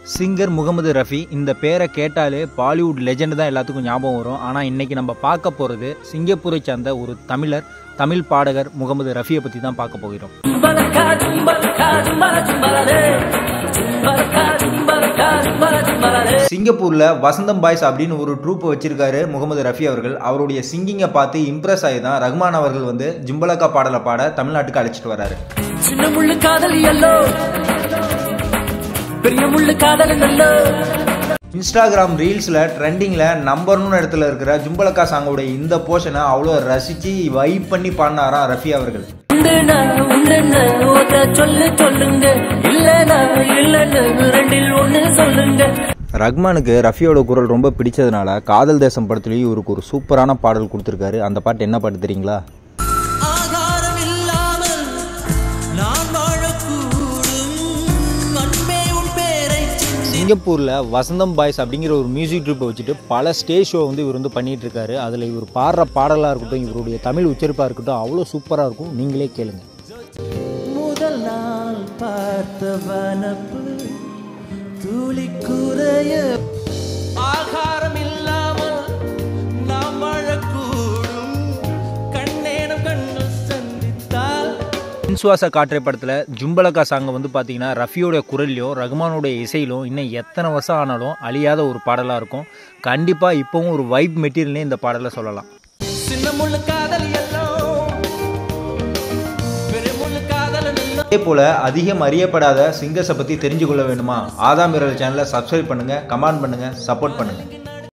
singer Mohammed Rafi இந்த பேரை கேட்டாலே பாலிவுட் லெஜெண்ட் தான் எல்லாத்துக்கும் ஞாபகம் வரும் ஆனால் இன்னைக்கு நம்ம பார்க்க போகிறது சிங்கப்பூரை சார்ந்த ஒரு தமிழர் தமிழ் பாடகர் முகமது ரஃபியை பற்றி தான் பார்க்க போகிறோம் சிங்கப்பூரில் வசந்தம் பாய்ஸ் அப்படின்னு ஒரு ட்ரூப் வச்சிருக்காரு முகமது ரஃபி அவர்கள் அவருடைய சிங்கிங்கை பார்த்து இம்ப்ரெஸ் ஆகி தான் ரஹ்மான் அவர்கள் வந்து ஜிம்பலக்கா பாடலை பாட தமிழ்நாட்டுக்கு அழைச்சிட்டு வராரு சின்ன முள்ளு காதல் எல்லோ பெரிய முள்ளு காதல் நல்லோ இன்ஸ்டாகிராம் ரீல்ஸில் ட்ரெண்டிங்கில் நம்பர் ஒன் இடத்துல இருக்கிற ஜும்பலக்கா சாங்கோட இந்த போர்ஷனை அவ்வளோ ரசித்து வைப் பண்ணி பாடினாராம் ரஃபி அவர்கள் உண்டுண்ணா உண்டுண்ணா ஒத்த சொல்லு சொல்லுங்க இல்லைண்ணா இல்லைன்னு ரெண்டில் ஒண்ணு சொல்லுங்க ரஹ்மானுக்கு ரஃபியோட குரல் ரொம்ப பிடிச்சதுனால காதல் தேசம் படத்துலேயும் இவருக்கு ஒரு சூப்பரான பாடல் கொடுத்துருக்காரு அந்த பாட்டு என்ன பாட்டு தெரியுங்களா ஆதாரம் இல்லாமல் நான் வாழக்கூடும் அன்பே உன் பேரை சிங்கப்பூரில் வசந்தம் பாய்ஸ் அப்படிங்கிற ஒரு மியூசிக் ட்ரூப்பை வச்சுட்டு பல ஸ்டேஜ் ஷோ வந்து இவர் வந்து பண்ணிட்டு இருக்காரு அதில் இவர் பாடுற பாடலாக இருக்கட்டும் இவருடைய தமிழ் உச்சரிப்பாக இருக்கட்டும் அவ்வளோ சூப்பராக இருக்கும் நீங்களே கேளுங்க முதல் நாள் பார்த்த வனப்பு துளி குறைய ஆகாரம் இல்லாமல் நாம் வாழக்கூடும் கண்ணேனம் கண்ணு சந்தித்தால் இன்சுவாச காற்றை படத்தில் ஜும்பலக்கா சாங்கை வந்து பார்த்தீங்கன்னா ரஃபியோட குரல்லையும் ரகுமானோட இசையிலும் இன்னும் எத்தனை வருஷம் ஆனாலும் அழியாத ஒரு பாடலாக இருக்கும் கண்டிப்பாக இப்போவும் ஒரு வைப் மெட்டீரியல்னே இந்த பாடலை சொல்லலாம் சின்ன முள்ளு காதல் எல்லோ பெரிய முள்ளு காதல் நல்லோ அதே போல் அதிகம் அறியப்படாத சிங்கர்ஸை பற்றி தெரிஞ்சு கொள்ள வேண்டுமா ஆதாம் விரல் சேனலை சப்ஸ்கிரைப் பண்ணுங்கள் கமெண்ட் பண்ணுங்கள் சப்போர்ட் பண்ணுங்கள்